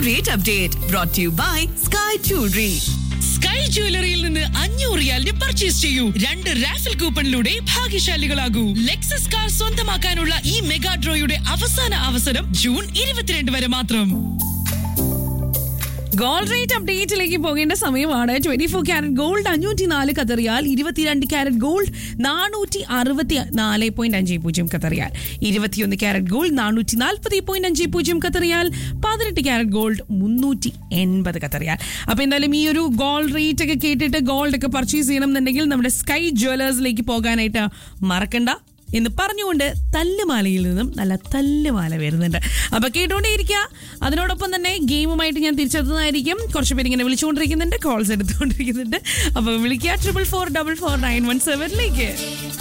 rate update brought to you by Sky Jewelry. Sky ജ്വല്ലറിയിൽ നിന്ന് അഞ്ഞൂറ് റിയാലിന് പർച്ചേസ് ചെയ്യൂ രണ്ട് റാഫൽ കൂപ്പണിലൂടെ ഭാഗ്യശാലികളാകൂ ലെക്സസ് കാർ സ്വന്തമാക്കാനുള്ള ഈ മെഗാ ഡ്രോയുടെ അവസാന അവസരം ജൂൺ ഇരുപത്തിരണ്ട് വരെ മാത്രം ഗോൾഡ് റേറ്റ് അപ്ഡേറ്റിലേക്ക് പോകേണ്ട സമയമാണ് ട്വന്റി ഫോർ ക്യാരറ്റ് ഗോൾഡ് അഞ്ഞൂറ്റി നാല് കത്തറിയാൽ ഇരുപത്തിരണ്ട് ക്യാരറ്റ് ഗോൾഡ് നാനൂറ്റി അറുപത്തി നാല് പോയിന്റ് അഞ്ച് പൂജ്യം കത്തറിയാൽ ഇരുപത്തിയൊന്ന് ക്യാരറ്റ് ഗോൾഡ് നാനൂറ്റി നാൽപ്പത് പോയിന്റ് അഞ്ച് പൂജ്യം കത്തറിയാൽ പതിനെട്ട് ക്യാരറ്റ് ഗോൾഡ് മുന്നൂറ്റി എൺപത് കത്തറിയാൽ അപ്പൊ എന്തായാലും ഈ ഒരു ഗോൾഡ് റേറ്റ് ഒക്കെ കേട്ടിട്ട് ഗോൾഡ് ഒക്കെ പർച്ചേസ് ചെയ്യണം എന്നുണ്ടെങ്കിൽ നമ്മുടെ സ്കൈ ജ്വല്ലേഴ്സിലേക്ക് പോകാനായിട്ട് മറക്കണ്ട എന്ന് പറഞ്ഞുകൊണ്ട് തല്ലുമാലയിൽ നിന്നും നല്ല തല്ലുമാല വരുന്നുണ്ട് അപ്പൊ കേട്ടുകൊണ്ടേയിരിക്കുക അതിനോടൊപ്പം തന്നെ ഗെയിമുമായിട്ട് ഞാൻ തിരിച്ചെത്തുന്നതായിരിക്കും കുറച്ച് പേര് ഇങ്ങനെ വിളിച്ചുകൊണ്ടിരിക്കുന്നുണ്ട് കോൾസ് എടുത്തുകൊണ്ടിരിക്കുന്നുണ്ട് അപ്പൊ വിളിക്കുക triple four double four nine one സെവനിലേക്ക്